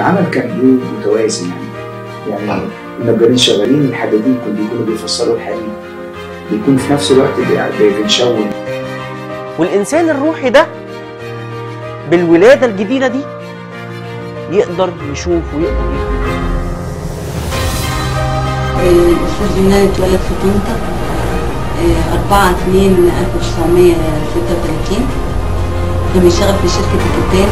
العمل كان ايه متوازي يعني يعني النجارين شغالين الحدادين كانوا بيكونوا بيفسروا الحديد بيكون في نفس الوقت بي- بنشون والإنسان الروحي ده بالولادة الجديدة دي يقدر يشوف ويقدر يفهم الأستاذ يونان اتولد في طنطا آه، 4 2 1936 كان بيشتغل في شركة الكتان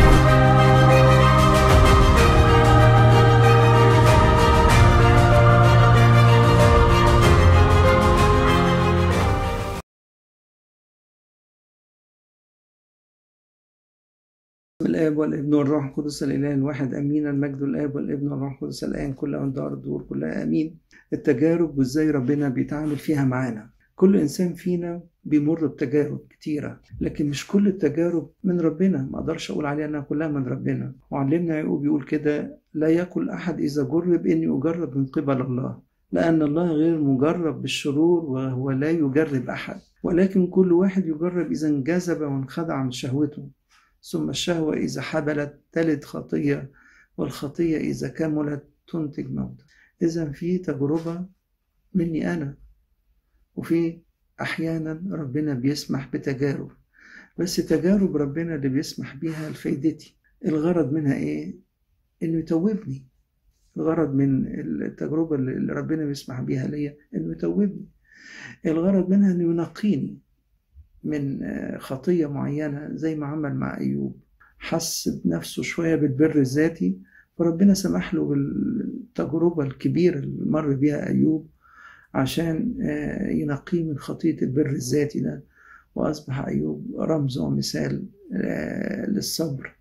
باسم الآب والابن والروح القدس الإله الواحد أمين المجد الآب والابن والروح القدس الآن كل أن دار الدور كلها أمين التجارب وإزاي ربنا بيتعامل فيها معانا كل إنسان فينا بيمر بتجارب كتيرة لكن مش كل التجارب من ربنا ما أقدرش أقول عليها أنها كلها من ربنا وعلمنا يعقوب يقول كده لا يقل أحد إذا جرب إني أجرب من قبل الله لأن الله غير مجرب بالشرور وهو لا يجرب أحد ولكن كل واحد يجرب إذا انجذب وانخدع من شهوته ثم الشهوة إذا حبلت تلد خطية والخطية إذا كملت تنتج موت إذا في تجربة مني أنا وفي أحيانا ربنا بيسمح بتجارب بس تجارب ربنا اللي بيسمح بيها لفايدتي الغرض منها إيه؟ إنه يتوبني الغرض من التجربة اللي ربنا بيسمح بيها ليا إنه يتوبني الغرض منها إنه ينقيني من خطية معينة زي ما عمل مع أيوب حس بنفسه شوية بالبر الذاتي فربنا سمح له بالتجربة الكبيرة اللي مر بيها أيوب عشان ينقيه من خطية البر الذاتي ده وأصبح أيوب رمز ومثال للصبر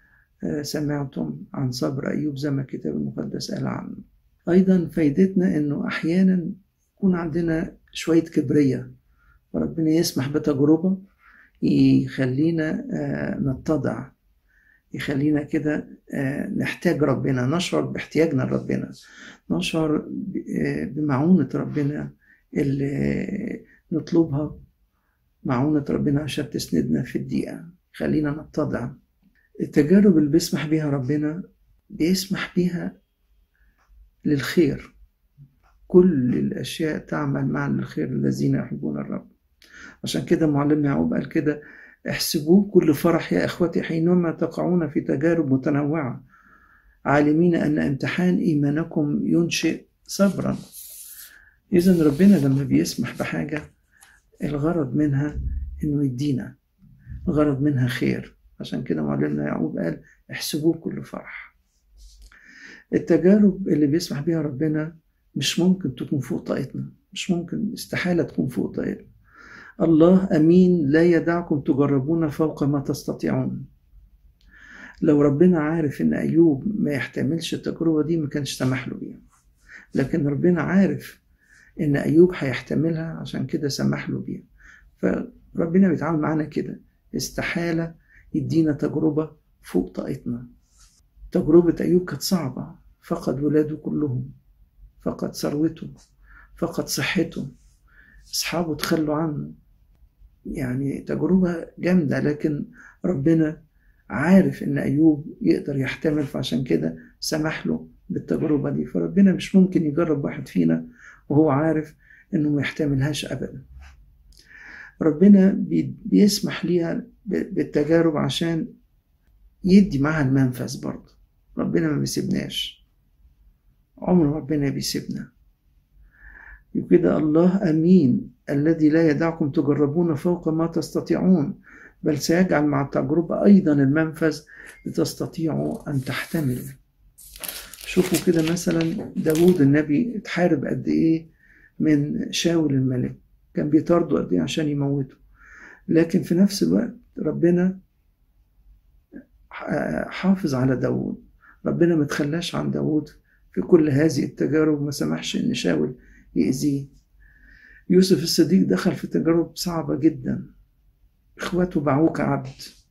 سمعتم عن صبر أيوب زي ما الكتاب المقدس قال عنه أيضا فايدتنا إنه أحيانا يكون عندنا شوية كبرية وربنا يسمح بتجربة يخلينا نتضع يخلينا كده نحتاج ربنا نشعر باحتياجنا لربنا نشعر بمعونة ربنا اللي نطلبها معونة ربنا عشان تسندنا في الدقيقة خلينا نتضع التجارب اللي بيسمح بيها ربنا بيسمح بيها للخير كل الأشياء تعمل معا للخير الذين يحبون الرب عشان كده معلمنا يعقوب قال كده احسبوه كل فرح يا اخوتي حينما تقعون في تجارب متنوعه عالمين ان امتحان ايمانكم ينشئ صبرا اذا ربنا لما بيسمح بحاجه الغرض منها انه يدينا الغرض منها خير عشان كده معلمنا يعقوب قال احسبوه كل فرح التجارب اللي بيسمح بيها ربنا مش ممكن تكون فوق طاقتنا مش ممكن استحاله تكون فوق طاقتنا الله امين لا يدعكم تجربون فوق ما تستطيعون لو ربنا عارف ان ايوب ما يحتملش التجربه دي ما كانش سمح له بيها لكن ربنا عارف ان ايوب هيحتملها عشان كده سمح له بيها فربنا بيتعامل معانا كده استحاله يدينا تجربه فوق طاقتنا تجربه ايوب كانت صعبه فقد ولاده كلهم فقد ثروته فقد صحته اصحابه تخلوا عنه يعني تجربة جامدة لكن ربنا عارف ان ايوب يقدر يحتمل فعشان كده سمح له بالتجربة دي فربنا مش ممكن يجرب واحد فينا وهو عارف انه ما يحتملهاش ابدا ربنا بيسمح ليها بالتجارب عشان يدي معاها المنفذ برضه ربنا ما بيسيبناش عمر ربنا بيسيبنا وكده الله أمين الذي لا يدعكم تجربون فوق ما تستطيعون بل سيجعل مع التجربة أيضا المنفذ لتستطيعوا أن تحتملوا شوفوا كده مثلا داود النبي اتحارب قد إيه من شاول الملك كان بيطارده قد إيه عشان يموته لكن في نفس الوقت ربنا حافظ على داود ربنا ما تخلاش عن داود في كل هذه التجارب ما سمحش ان شاول يأذيه يوسف الصديق دخل في تجارب صعبة جدا اخواته باعوه كعبد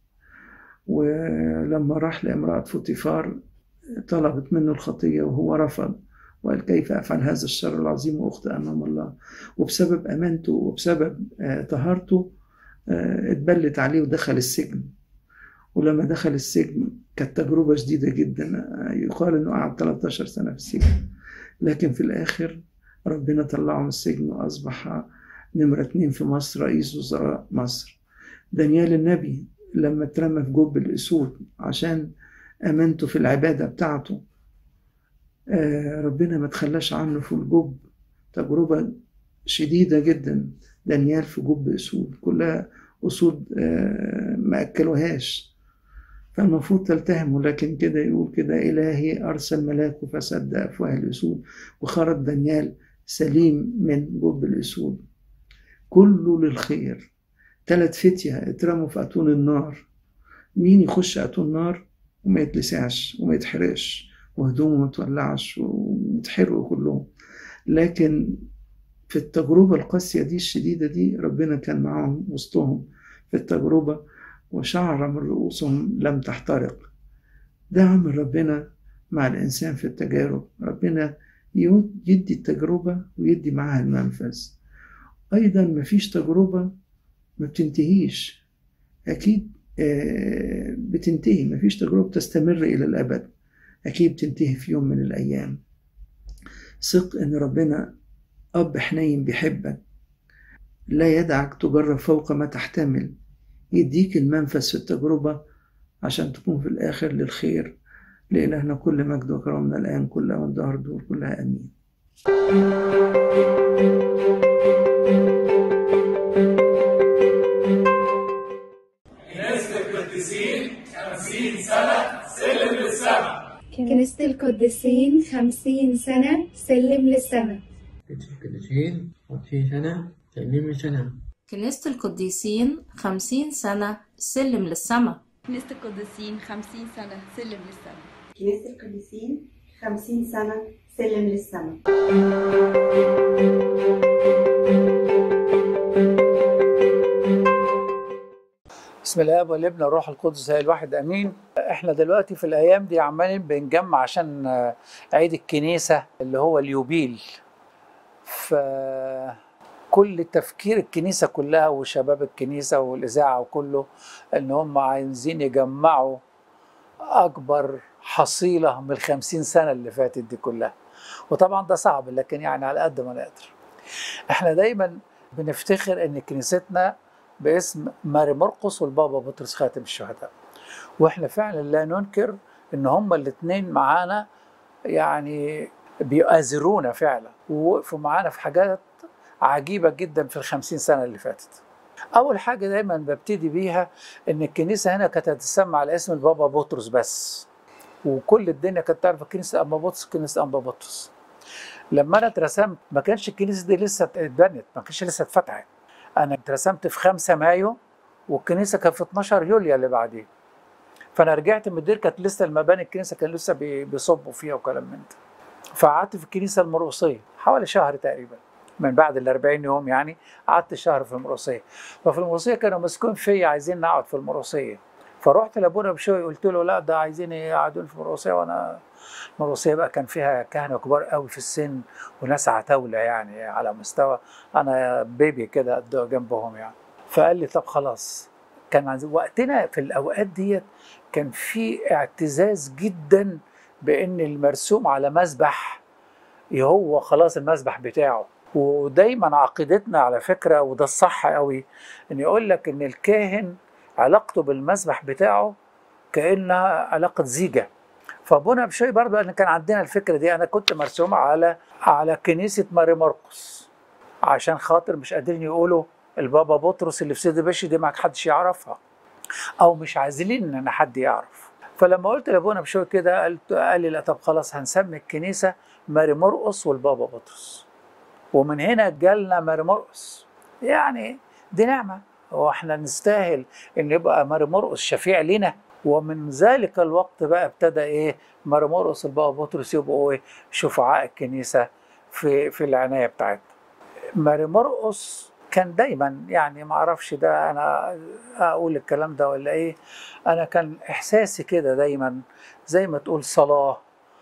ولما راح لامرأة فوتيفار طلبت منه الخطية وهو رفض وقال كيف أفعل هذا الشر العظيم وأخطئ أمام الله وبسبب أمانته وبسبب طهارته اتبلت عليه ودخل السجن ولما دخل السجن كانت تجربة شديدة جدا يقال إنه قعد 13 سنة في السجن لكن في الآخر ربنا طلعه من السجن وأصبح نمرة اتنين في مصر رئيس وزراء مصر دانيال النبي لما اترمى في جب الأسود عشان أمانته في العبادة بتاعته آه، ربنا ما تخلاش عنه في الجب تجربة شديدة جدا دانيال في جب أسود كلها أسود آه، ما أكلوهاش فالمفروض تلتهموا لكن كده يقول كده إلهي أرسل ملاكه فسد أفواه الأسود وخرج دانيال سليم من جب الأسود كله للخير تلات فتية اترموا في أتون النار مين يخش أتون نار وما يتلسعش وما يتحرقش وهدومه ما تولعش ويتحرقوا كلهم لكن في التجربة القاسية دي الشديدة دي ربنا كان معاهم وسطهم في التجربة وشعر من رؤوسهم لم تحترق ده عمل ربنا مع الإنسان في التجارب ربنا يدي التجربة ويدي معاها المنفذ أيضا مفيش تجربة ما بتنتهيش أكيد آه، بتنتهي مفيش تجربة تستمر إلى الأبد أكيد بتنتهي في يوم من الأيام ثق إن ربنا أب حنين بيحبك لا يدعك تجرب فوق ما تحتمل يديك المنفذ في التجربة عشان تكون في الآخر للخير لإلهنا كل مجد وكرمنا الآن كل أوان دهر دور كلها آمين كنيسة القديسين خمسين سنة سلم للسماء القديسين خمسين سنة سلم لسنة كنيسة القديسين خمسين سنة سلم للسما كنيسة القديسين 50 سنة سلم للسما كنيسة القديسين 50 سنة سلم للسماء بسم الله والابن والروح القدس هي الواحد امين احنا دلوقتي في الايام دي عمالين بنجمع عشان آه، عيد الكنيسه اللي هو اليوبيل فكل تفكير الكنيسه كلها وشباب الكنيسه والاذاعه وكله ان هم عايزين يجمعوا اكبر حصيله من الخمسين سنه اللي فاتت دي كلها وطبعا ده صعب لكن يعني على قد ما نقدر احنا دايما بنفتخر ان كنيستنا باسم ماري مرقس والبابا بطرس خاتم الشهداء واحنا فعلا لا ننكر ان هما الاثنين معانا يعني بيؤازرونا فعلا ووقفوا معانا في حاجات عجيبة جدا في الخمسين سنة اللي فاتت أول حاجة دايما ببتدي بيها إن الكنيسة هنا كانت هتتسمى على اسم البابا بطرس بس وكل الدنيا كانت تعرف كنيسة أنبا بطرس كنيسة أنبا بطرس لما أنا اترسمت ما كانش الكنيسة دي لسه اتبنت ما كانش لسه اتفتحت أنا اترسمت في 5 مايو والكنيسة كانت في 12 يوليو اللي بعديه فأنا رجعت من الدير كانت لسه المباني الكنيسة كان لسه بي- بيصبوا فيها وكلام من ده فقعدت في الكنيسة المرقصية حوالي شهر تقريبا من بعد ال 40 يوم يعني قعدت شهر في المرقصية ففي المرقصية كانوا مسكون فيا عايزين نقعد في المرقصية فرحت لابونا بشوي قلت له لا ده عايزين يقعدوني في المرقصية وانا المرقصية بقى كان فيها كهنة كبار قوي في السن وناس عتاولة يعني على مستوى انا بيبي كده قد جنبهم يعني فقال لي طب خلاص كان عايز- وقتنا في الاوقات ديت كان في اعتزاز جدا بان المرسوم على مسبح هو خلاص المسبح بتاعه ودايما عقيدتنا على فكره وده الصح قوي ان يقول لك ان الكاهن علاقته بالمسبح بتاعه كانها علاقه زيجه فابونا بشوي برضه ان كان عندنا الفكره دي انا كنت مرسوم على على كنيسه ماري مرقس عشان خاطر مش قادرين يقولوا البابا بطرس اللي في سيدي بشي دي ما حدش يعرفها او مش عايزين ان حد يعرف فلما قلت لابونا بشوي كده قلت قال لي لا طب خلاص هنسمي الكنيسه ماري مرقس والبابا بطرس ومن هنا جالنا ماري مرقس يعني دي نعمه هو احنا نستاهل ان يبقى ماري مرقس شفيع لنا ومن ذلك الوقت بقى ابتدى ايه ماري مرقس البابا بطرس يبقوا ايه شفعاء الكنيسه في في العنايه بتاعتنا ماري مرقس كان دايما يعني ما اعرفش ده انا اقول الكلام ده ولا ايه انا كان احساسي كده دايما زي ما تقول صلاه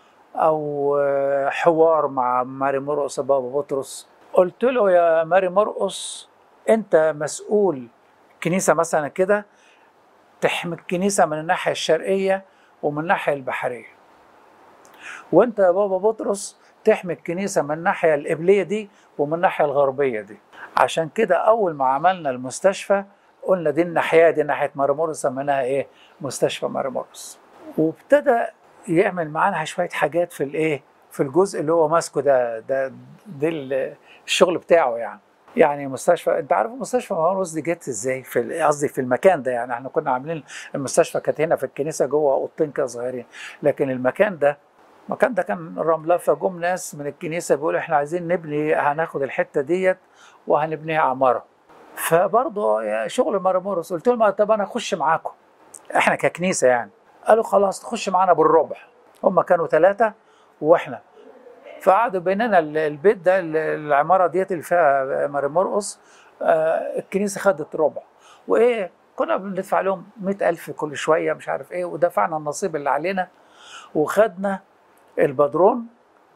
او آه، حوار مع ماري مرقس بابا بطرس قلت له يا ماري مرقس انت مسؤول كنيسه مثلا كده تحمي الكنيسة من الناحية الشرقية ومن الناحية البحرية وانت يا بابا بطرس تحمي الكنيسة من الناحية القبلية دي ومن الناحية الغربية دي عشان كده أول ما عملنا المستشفى قلنا دي الناحية دي ناحية مرمورس سميناها إيه مستشفى مرمورس وابتدى يعمل معانا شوية حاجات في الإيه في الجزء اللي هو ماسكه ده ده ده ال- الشغل بتاعه يعني يعني مستشفى انت عارف مستشفى مرمورس دي جت ازاي في ال- قصدي في المكان ده يعني احنا كنا عاملين المستشفى كانت هنا في الكنيسه جوه اوضتين كده صغيرين لكن المكان ده المكان ده كان رمله فجم ناس من الكنيسه بيقولوا احنا عايزين نبني هناخد الحته ديت وهنبنيها عماره فبرضه شغل مرمورس قلت لهم طب انا اخش معاكم احنا ككنيسه يعني قالوا خلاص تخش معانا بالربع هم كانوا ثلاثه واحنا فقعدوا بيننا ال- البيت ده ال- العماره ديت اللي فيها مرمرقص آه، الكنيسه خدت ربع وايه كنا بندفع لهم مئة ألف كل شوية مش عارف إيه ودفعنا النصيب اللي علينا وخدنا البدرون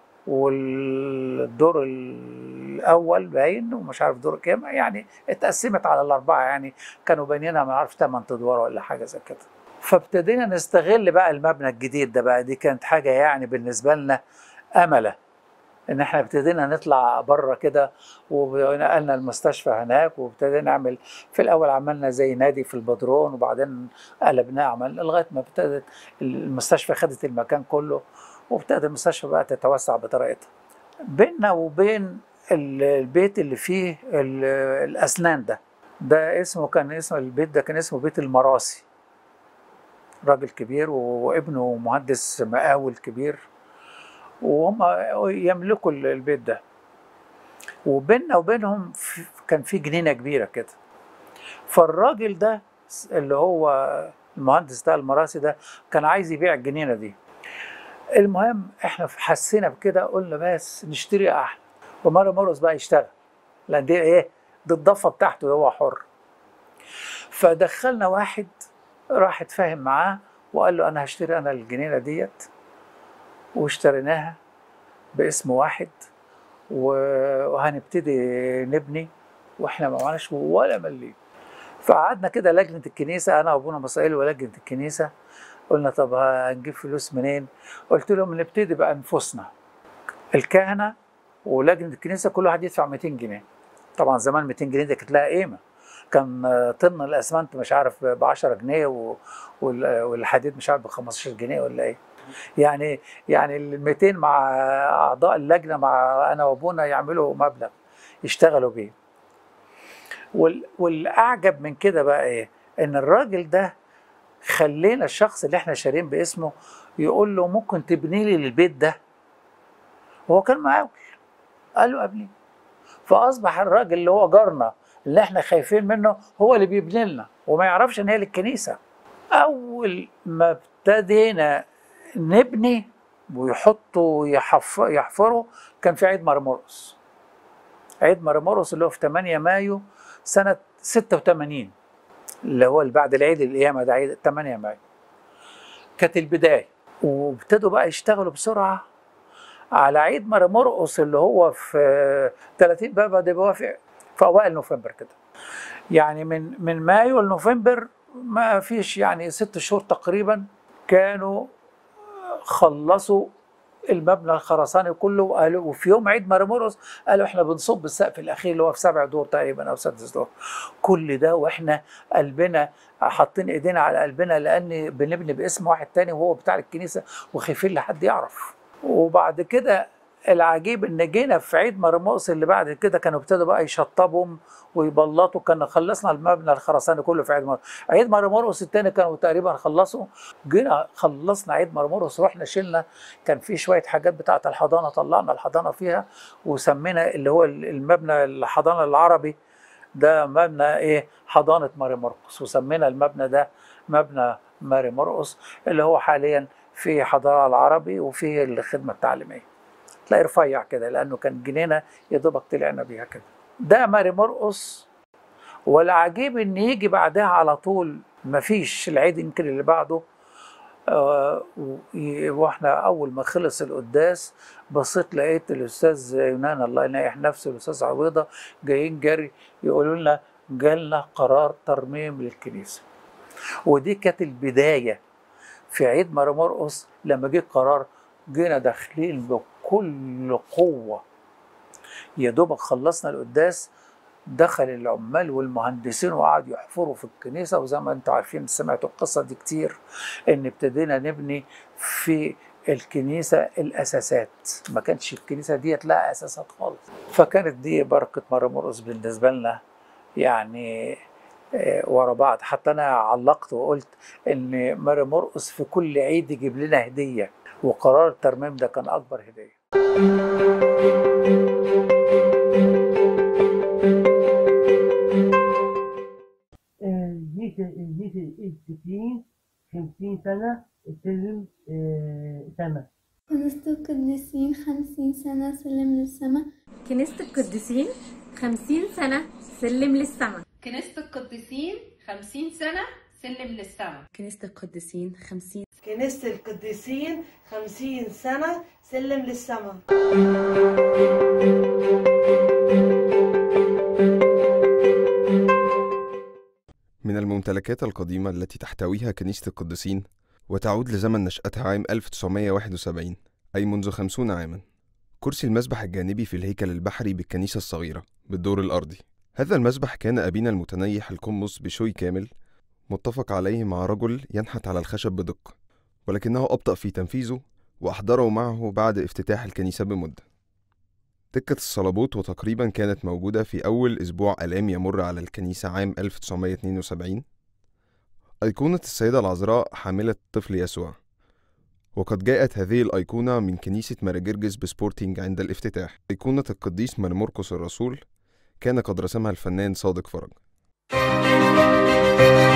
والدور الأول باين ومش عارف دور كام يعني اتقسمت على الأربعة يعني كانوا بانيينها ما عارف تمن أدوار ولا حاجة زي كده فابتدينا نستغل بقى المبنى الجديد ده بقى دي كانت حاجة يعني بالنسبة لنا أملة ان احنا ابتدينا نطلع بره كده ونقلنا المستشفى هناك وابتدينا نعمل في الاول عملنا زي نادي في البدرون وبعدين قلبناه عمل لغايه ما ابتدت المستشفى خدت المكان كله وابتدت المستشفى بقى تتوسع بطريقتها بيننا وبين ال- البيت اللي فيه ال- الاسنان ده ده اسمه كان اسم البيت ده كان اسمه بيت المراسي راجل كبير وابنه مهندس مقاول كبير وهم يملكوا ال- البيت ده وبيننا وبينهم في- كان في جنينه كبيره كده فالراجل ده اللي هو المهندس ده المراسي ده كان عايز يبيع الجنينه دي المهم احنا حسينا بكده قلنا بس نشتري احلى ومره مرقص بقى يشتغل لان دي ايه دي الضفه بتاعته هو حر فدخلنا واحد راح اتفاهم معاه وقال له انا هشتري انا الجنينه ديت واشتريناها باسم واحد و- وهنبتدي نبني واحنا ما معناش ولا مليم فقعدنا كده لجنه الكنيسه انا وابونا مسائل ولجنه الكنيسه قلنا طب هنجيب فلوس منين؟ قلت لهم نبتدي بقى انفسنا الكهنه ولجنه الكنيسه كل واحد يدفع 200 جنيه طبعا زمان 200 جنيه دي كانت لها قيمه كان آه، طن الاسمنت مش عارف ب 10 جنيه و- وال- والحديد مش عارف ب 15 جنيه ولا ايه يعني يعني ال 200 مع اعضاء اللجنه مع انا وابونا يعملوا مبلغ يشتغلوا بيه وال- والاعجب من كده بقى ايه ان الراجل ده خلينا الشخص اللي احنا شارين باسمه يقول له ممكن تبني لي البيت ده هو كان مقاول قال له ابني فاصبح الراجل اللي هو جارنا اللي احنا خايفين منه هو اللي بيبني لنا وما يعرفش ان هي للكنيسه اول ما ابتدينا نبني ويحطوا يحف... يحفروا كان في عيد مرمرقس عيد مرمرقس اللي هو في 8 مايو سنة 86 اللي هو اللي بعد العيد القيامة ده عيد 8 مايو كانت البداية وابتدوا بقى يشتغلوا بسرعة على عيد مرمرقس اللي هو في 30 بابا ده بيوافق في أوائل نوفمبر كده يعني من من مايو لنوفمبر ما فيش يعني ست شهور تقريبا كانوا خلصوا المبنى الخرساني كله وقالوا وفي يوم عيد مرمرقس قالوا احنا بنصب السقف الاخير اللي هو في سبع دور تقريبا او سادس دور كل ده واحنا قلبنا حاطين ايدينا على قلبنا لان بنبني باسم واحد تاني وهو بتاع الكنيسه وخايفين لحد يعرف وبعد كده العجيب ان جينا في عيد مرموقس اللي بعد كده كانوا ابتدوا بقى يشطبهم ويبلطوا كنا خلصنا المبنى الخرساني كله في عيد مرموقس عيد مرموقس التاني كانوا تقريبا خلصوا جينا خلصنا عيد مرموقس رحنا شلنا كان في شويه حاجات بتاعه الحضانه طلعنا الحضانه فيها وسمينا اللي هو المبنى الحضانه العربي ده مبنى ايه حضانه ماري مرقس وسمينا المبنى ده مبنى ماري مرقس اللي هو حاليا في حضاره العربي وفيه الخدمه التعليميه تلاقي رفيع كده لانه كان جنينه يا دوبك طلعنا بيها كده ده ماري مرقس والعجيب ان يجي بعدها على طول مفيش العيد يمكن اللي بعده آه، و- واحنا اول ما خلص القداس بصيت لقيت الاستاذ يونان الله ينيح نفسه الاستاذ عويضه جايين جري يقولوا لنا جالنا قرار ترميم للكنيسه ودي كانت البدايه في عيد ماري مرقص لما جه قرار جينا داخلين بكل قوه يا دوبك خلصنا القداس دخل العمال والمهندسين وقعدوا يحفروا في الكنيسه وزي ما انتم عارفين سمعتوا القصه دي كتير ان ابتدينا نبني في الكنيسه الاساسات ما كانش الكنيسه ديت لها اساسات خالص فكانت دي بركه ماري مرقص بالنسبه لنا يعني آه، ورا بعض حتى انا علقت وقلت ان ماري مرقص في كل عيد يجيب لنا هديه وقرار الترميم ده كان اكبر هديه جيت جيت التسعين خمسين سنة سلم سما كنيسة القديسين خمسين سنة سلم للسماء كنيسة القديسين خمسين سنة سلم للسما كنيسة القديسين خمسين سنة سلم للسما كنيسة القديسين خمسين كنيسة القديسين خمسين سنة سلم للسماء من الممتلكات القديمة التي تحتويها كنيسة القديسين وتعود لزمن نشأتها عام 1971 أي منذ خمسون عاما كرسي المسبح الجانبي في الهيكل البحري بالكنيسة الصغيرة بالدور الأرضي هذا المسبح كان أبينا المتنيح القمص بشوي كامل متفق عليه مع رجل ينحت على الخشب بدقة ولكنه أبطأ في تنفيذه وأحضره معه بعد افتتاح الكنيسة بمدة دكة الصليبوت وتقريبا كانت موجودة في أول أسبوع ألام يمر على الكنيسة عام 1972 أيقونة السيدة العذراء حاملة الطفل يسوع وقد جاءت هذه الأيقونة من كنيسة مارجرجس بسبورتينج عند الافتتاح أيقونة القديس مرمرقس الرسول كان قد رسمها الفنان صادق فرج